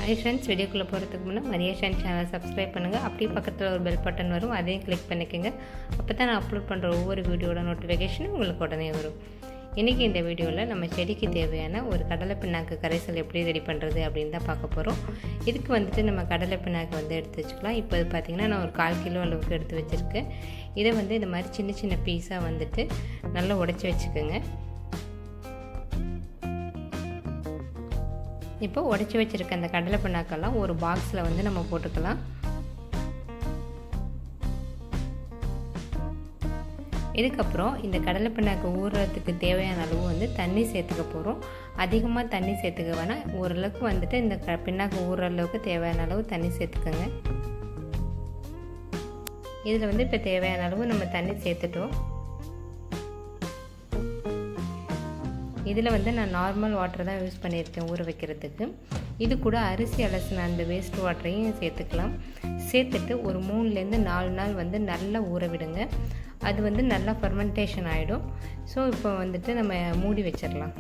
hi friends வீடியோக்குள்ளே போகிறதுக்கு முன்னே மரியேஷன் சேனலை சப்ஸ்கிரைப் பண்ணுங்கள் அப்படியே பக்கத்தில் ஒரு பெல் பட்டன் வரும் அதையும் கிளிக் பண்ணிக்கோங்க அப்போ தான் நான் அப்லோட் பண்ணுற ஒவ்வொரு வீடியோட நோட்டிஃபிகேஷனும் உங்களுக்கு உடனே வரும் இன்றைக்கி இந்த வீடியோவில் நம்ம செடிக்கு தேவையான ஒரு கடலை பிண்ணாக்கு கரைசல் எப்படி ரெடி பண்ணுறது அப்படின்னு தான் பார்க்க போகிறோம் இதுக்கு வந்துட்டு நம்ம கடலை பிண்ணாக்கு வந்து எடுத்து வச்சுக்கலாம் இப்போ இது பார்த்திங்கன்னா நான் ஒரு கால் கிலோ அளவுக்கு எடுத்து வச்சுருக்கேன் இதை வந்து இந்த மாதிரி சின்ன சின்ன பீஸாக வந்துட்டு நல்லா உடச்சி வச்சுக்கோங்க இப்போ உடச்சி வச்சுருக்க அந்த கடலை பிண்ணாக்கெல்லாம் ஒரு பாக்ஸில் வந்து நம்ம போட்டுக்கலாம் இதுக்கப்புறம் இந்த கடலை பிண்ணாக்கு ஊறுறதுக்கு தேவையான அளவு வந்து தண்ணி சேர்த்துக்க போகிறோம் அதிகமாக தண்ணி சேர்த்துக்க வேணால் ஓரளவுக்கு வந்துட்டு இந்த க பிண்ணாக்கு ஊறுற அளவுக்கு தேவையான அளவு தண்ணி சேர்த்துக்கோங்க இதில் வந்து இப்போ தேவையான அளவு நம்ம தண்ணி சேர்த்துட்டோம் இதில் வந்து நான் நார்மல் வாட்டர் தான் யூஸ் பண்ணியிருக்கேன் ஊற வைக்கிறதுக்கு இது கூட அரிசி அலசின அந்த வேஸ்ட் வாட்டரையும் சேர்த்துக்கலாம் சேர்த்துட்டு ஒரு மூணுலேருந்து நாலு நாள் வந்து நல்லா ஊற விடுங்க அது வந்து நல்லா ஃபர்மெண்டேஷன் ஆகிடும் ஸோ இப்போ வந்துட்டு நம்ம மூடி வச்சிடலாம்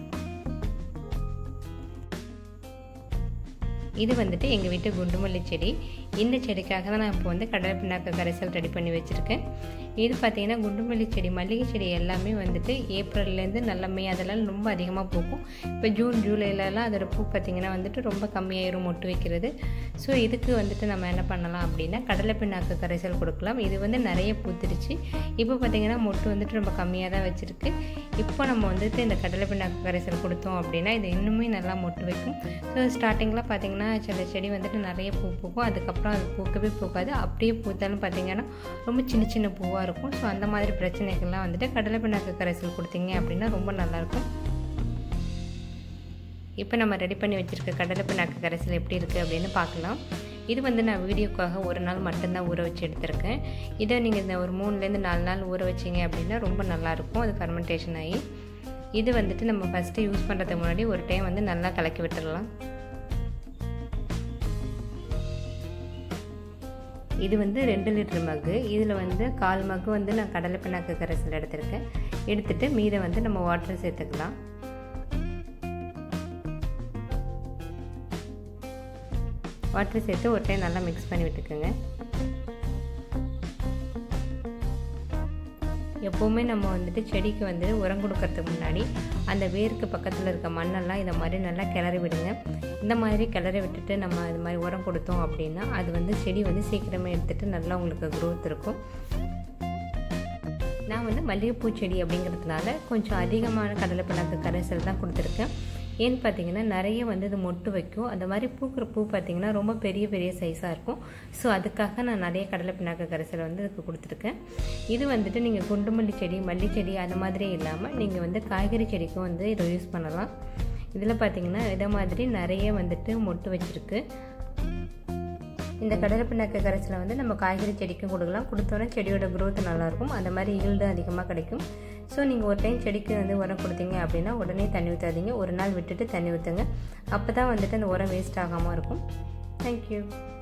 இது வந்துட்டு எங்கள் வீட்டு குண்டுமல்லி செடி இந்த செடிக்காக தான் நான் இப்போ வந்து கடலை பிண்ணாக்கு கரைசல் ரெடி பண்ணி வச்சுருக்கேன் இது பார்த்திங்கன்னா குண்டுமல்லி செடி மல்லிகை செடி எல்லாமே வந்துட்டு ஏப்ரல்லேருந்து நல்ல மே அதெல்லாம் ரொம்ப அதிகமாக பூக்கும் இப்போ ஜூன் ஜூலைலலாம் அதோட பூ பார்த்திங்கன்னா வந்துட்டு ரொம்ப கம்மியாயிரும் மொட்டு வைக்கிறது ஸோ இதுக்கு வந்துட்டு நம்ம என்ன பண்ணலாம் அப்படின்னா கடலை பிண்ணாக்கு கரைசல் கொடுக்கலாம் இது வந்து நிறைய பூத்துருச்சு இப்போ பார்த்திங்கன்னா மொட்டு வந்துட்டு ரொம்ப கம்மியாக தான் வச்சுருக்கு இப்போ நம்ம வந்துட்டு இந்த கடலை பிண்ணாக்கு கரைசல் கொடுத்தோம் அப்படின்னா இது இன்னுமே நல்லா மொட்டு வைக்கும் ஸோ ஸ்டார்டிங்கில் பார்த்திங்கன்னா சில செடி வந்துட்டு நிறைய பூ பூக்கும் அதுக்கப்புறம் அது பூக்கவே பூக்காது அப்படியே பூத்தாலும் பார்த்திங்கன்னா ரொம்ப சின்ன சின்ன பூவாக இருக்கும் ஸோ அந்த மாதிரி பிரச்சனைகள்லாம் வந்துட்டு கடலை பிண்ணாக்கு கரைசல் கொடுத்தீங்க அப்படின்னா ரொம்ப நல்லாயிருக்கும் இப்போ நம்ம ரெடி பண்ணி வச்சுருக்க கடலை பிண்ணாக்கு கரைசல் எப்படி இருக்குது அப்படின்னு பார்க்கலாம் இது வந்து நான் வீடியோக்காக ஒரு நாள் மட்டும்தான் ஊற வச்சு எடுத்திருக்கேன் இதை நீங்கள் இந்த ஒரு மூணுலேருந்து நாலு நாள் ஊற வச்சிங்க அப்படின்னா ரொம்ப நல்லாயிருக்கும் அது ஃபர்மெண்டேஷன் ஆகி இது வந்துட்டு நம்ம ஃபஸ்ட்டு யூஸ் பண்ணுறதுக்கு முன்னாடி ஒரு டைம் வந்து நல்லா கலக்கி விட்டுடலாம் இது வந்து ரெண்டு லிட்டர் மக்கு இதில் வந்து கால் மக்கு வந்து நான் கடலை பிண்ணாக்கு கரைசல் எடுத்திருக்கேன் எடுத்துகிட்டு மீதை வந்து நம்ம வாட்டர் சேர்த்துக்கலாம் வாட்டர் சேர்த்து ஒரு டைம் நல்லா மிக்ஸ் பண்ணி விட்டுக்கோங்க எப்போவுமே நம்ம வந்துட்டு செடிக்கு வந்து உரம் கொடுக்கறதுக்கு முன்னாடி அந்த வேருக்கு பக்கத்தில் இருக்க மண்ணெல்லாம் இதை மாதிரி நல்லா கிளறி விடுங்க இந்த மாதிரி கிளறி விட்டுட்டு நம்ம இது மாதிரி உரம் கொடுத்தோம் அப்படின்னா அது வந்து செடி வந்து சீக்கிரமே எடுத்துகிட்டு நல்லா உங்களுக்கு க்ரோத் இருக்கும் நான் வந்து மல்லிகைப்பூ செடி அப்படிங்கிறதுனால கொஞ்சம் அதிகமான கடலை பிண்ணாக்கு கரைசல் தான் கொடுத்துருக்கேன் ஏன்னு பார்த்தீங்கன்னா நிறைய வந்து இது மொட்டு வைக்கும் அந்த மாதிரி பூக்கிற பூ பார்த்தீங்கன்னா ரொம்ப பெரிய பெரிய சைஸாக இருக்கும் ஸோ அதுக்காக நான் நிறைய கடலை பிண்ணாக்கு கரைசல் வந்து இதுக்கு கொடுத்துருக்கேன் இது வந்துட்டு நீங்கள் குண்டுமல்லி செடி மல்லி செடி அந்த மாதிரி இல்லாமல் நீங்கள் வந்து காய்கறி செடிக்கும் வந்து இதை யூஸ் பண்ணலாம் இதில் பார்த்தீங்கன்னா இதை மாதிரி நிறைய வந்துட்டு மொட்டு வச்சுருக்கு இந்த கடலை பிண்ணாக்கு கரைசலை வந்து நம்ம காய்கறி செடிக்கும் கொடுக்கலாம் கொடுத்தோன்னே செடியோட க்ரோத் நல்லாயிருக்கும் அந்த மாதிரி ஈல்டு அதிகமாக கிடைக்கும் ஸோ நீங்கள் ஒரு டைம் செடிக்கு வந்து உரம் கொடுத்தீங்க அப்படின்னா உடனே தண்ணி ஊற்றாதீங்க ஒரு நாள் விட்டுட்டு தண்ணி ஊற்றுங்க அப்போ தான் வந்துட்டு அந்த உரம் வேஸ்ட் ஆகாமல் இருக்கும் தேங்க்யூ